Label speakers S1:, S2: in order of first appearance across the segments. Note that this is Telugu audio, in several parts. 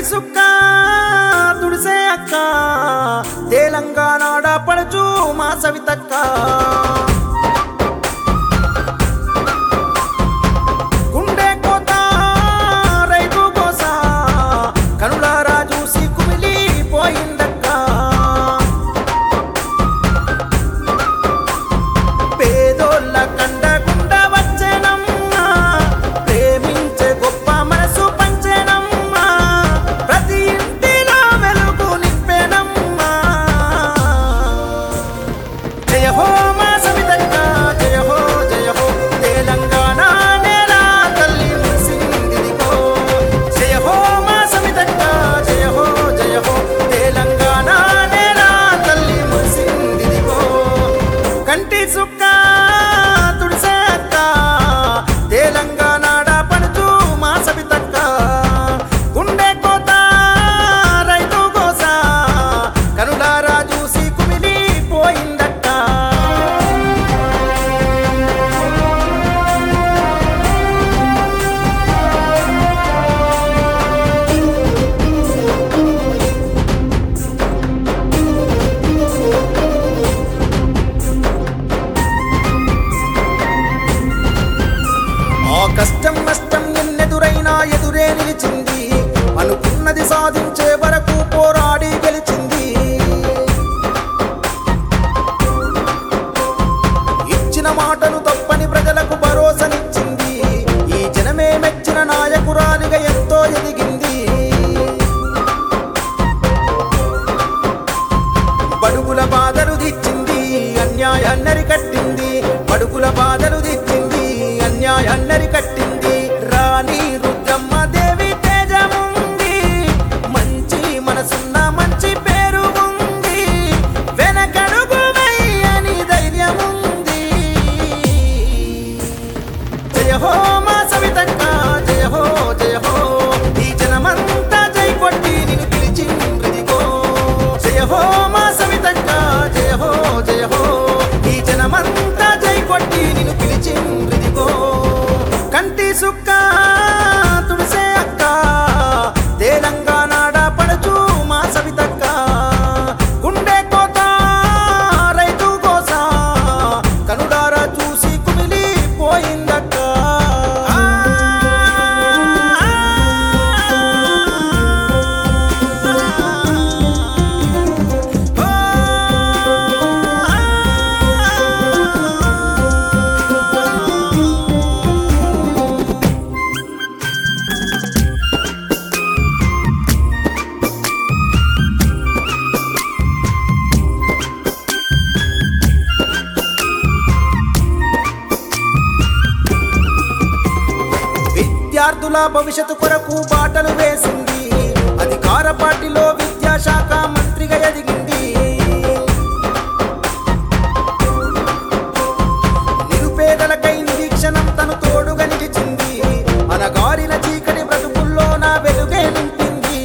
S1: సుక్క తుడిసే అక్క తెలంగాణ పడుచు మా సవితక్క గుండె కోత రైతు కోస కనులారా చూసి కుమిలి పోయిందక్క పేదోళ్ళ కండగుండ వచ్చేనమ్మా ప్రేమించే గొప్ప మనసు పంచేనమ్మా ప్రతి ఇంటిలో వెలుగు నింపేనమ్మా జయ హో మా సవితక్క జయ హో జయ హో తెలంగాణ నేల తల్లి మురిసిందిదిగో జయ హో మా సవితక్క జయ హో జయ హో తెలంగాణ నేల తల్లి మురిసిందిదిగో కంటి సుక్క తుడిసే అక్క తెలంగాణ పడుచు మా సవితక్క గుండె కోత రైతు కోస కనులారా చూసి కుమిలి పోయిందక్క ఆ కష్టం నష్టం ఎన్నెదురైనా ఎదురే నిలిచింది అనుకున్నది సాధించే వరకు పోరాడి గెలిచింది ఇచ్చిన మాటను తప్పని ప్రజలకు భరోసనిచ్చింది ఈ జనమే మెచ్చిన నాయకురాలిగా ఎంతో ఎదిగింది బడుగుల బాధలు దిచ్చింది అన్యాయాన్నరి కట్టింది బడుగుల బాధలు దిచ్చింది అన్యాయాన్నరి కట్టింది రాణి రుద్రమ్మ దేవి తేజముంది మంచి మనసున్న మంచి పేరు ఉంది వెనకడుగు అని ధైర్యముంది జయ హో మా సవితక్క జయ హో జయ హో ఈ జనమంతా జై కొట్టి నిన్ను పిలిచిందిగో జయ హో మా సవితక్క జయ హో జయ హో ఈ జనమంతా జై కొట్టి నిన్ను పిలిచిందిగో కంటి సుక్క తుడిసే అక్క తెలంగాణ పడుచు మా సవితక్క గుండె కోత రైతు కోస కనుడారా చూసి కుమిలి పోయిందక్క విద్యార్థుల భవిష్యత్తు కొరకు బాటలు వేసింది అధికార పార్టీలో విద్యాశాఖ మంత్రిగా ఎదిగింది నిరుపేదలకై నిరీక్షణం తను తోడుగా నిలిచింది అనగారిన చీకటి బ్రతుకుల్లో నా వెలుగే నింపింది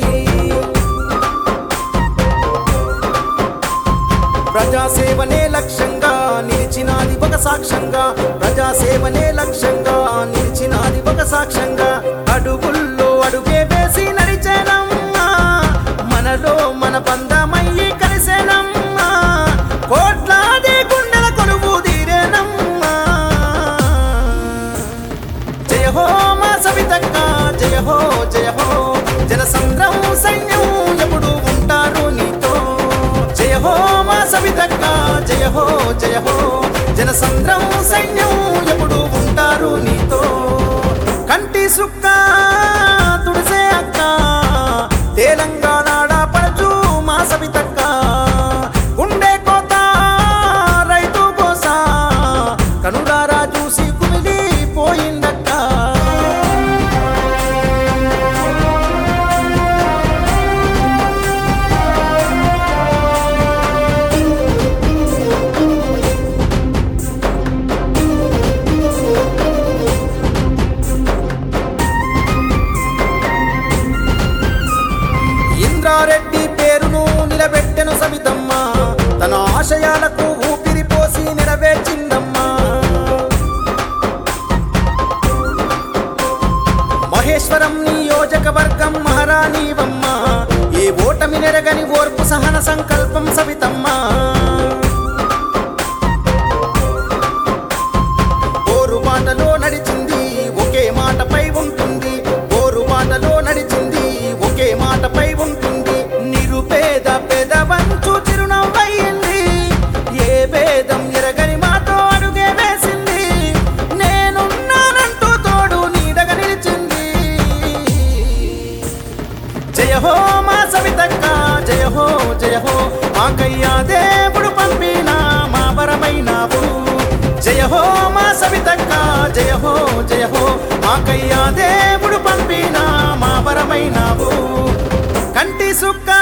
S1: ప్రజాసేవనే లక్ష్యంగా నిలిచినాది ఒక సాక్ష్యంగా ప్రజాసేవనే లక్ష్యంగా నిలిచినాది ఒక సాక్ష్యంగా అడుగుల్లో అడుగే వేసి నడిచేనమ్మా మనలో మన బంధమయ్యి కలిసేనమ్మా కోట్లాది గుండెల కొలువు తీరేనమ్మా జయ హో మా సవితక్క జయ హో జయ హో జన సంద్రం సైన్యం ఎప్పుడు ఉంటారు నీతో జయ హో మా సవితక్క జయ హో జయ హో జన సంద్రం సైన్యం ఎప్పుడు ఉంటారు నీతో కంటి సుక్క తుడిసే అక్క తెలంగాణ పడుచు మా సవితక్క గుండె కోత రైతు కోస కనుడారా చూసి కుమిలి పోయిందక్క ఇంద్రారెడ్డి పేరును నిలబెట్టెను సవితమ్మ తన ఆశయాలకు ఊపిరి పోసి నెరవేర్చిందమ్మా మల్లేశ్వరం నియోజకవర్గం మహారాణివమ్మ ఏ ఓటమి నెరగని ఓర్పు సహన సంకల్పం సవితమ్మ ఓరు బాటలో నడిచింది ఒకే మాటపై ఉంటుంది ఓరు బాటలో నడిచింది ఒకే మాటపై ఉంటుంది నిరుపేద పెదవంచు చిరునవ్వయింది ఏ భేదం ఎరగని మాతో అడుగే వేసింది నేనున్నానంటూ తోడు నీడగా నిలిచింది జయ హో మా సవితక్క జయ హో జయ హో మాకయ్యా దేవుడు పంపిన మా వరమైనావు జయ హో మా సవితక్క జయ హో జయ హో మాకయ్యా దేవుడు పంపిన మా వరమైనావు కంటి సుక్క